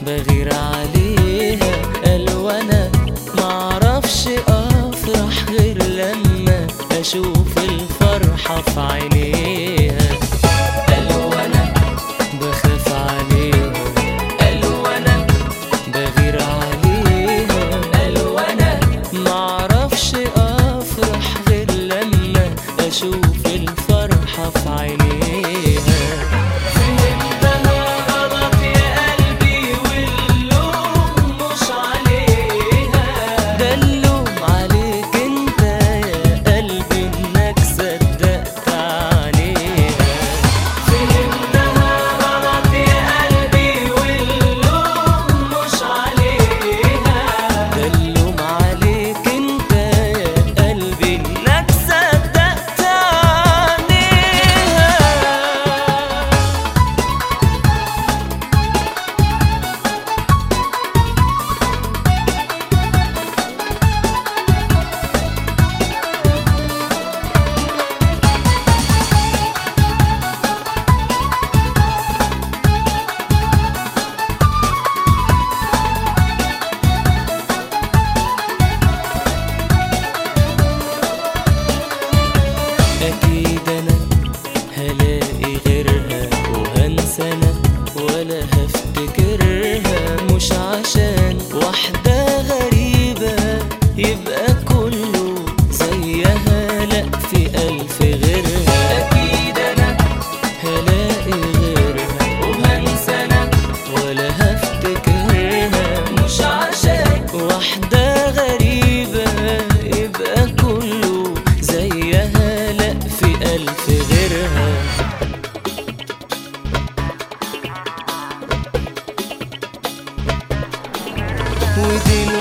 بغير عليها قال وانا معرفش افرح غير لما اشوف الفرحة في عينيها قال وانا بخاف عليها قال وانا بغير عليها قال وانا معرفش افرح غير لما اشوف الفرحة في عينيها فهمتها غلط يا قلبي واللوم مش عليها ده اللوم عليك انت يا قلبي انك صدقت عليها فهمتها غلط يا قلبي واللوم مش عليها ده اللوم عليك انت يا قلبي انك صدقت عليها أكيد أنا هلاقي غيرها وهنسى أنا ولا هفتكرها مش عشان واحدة غريبة يبقى كله زيها لأ في ألف غيرها أكيد أنا هلاقي غيرها وهنسى أنا ولا هفتكرها مش عشان واحدة غريبة يبقى كله زيها لأ في ألف غيرها ودي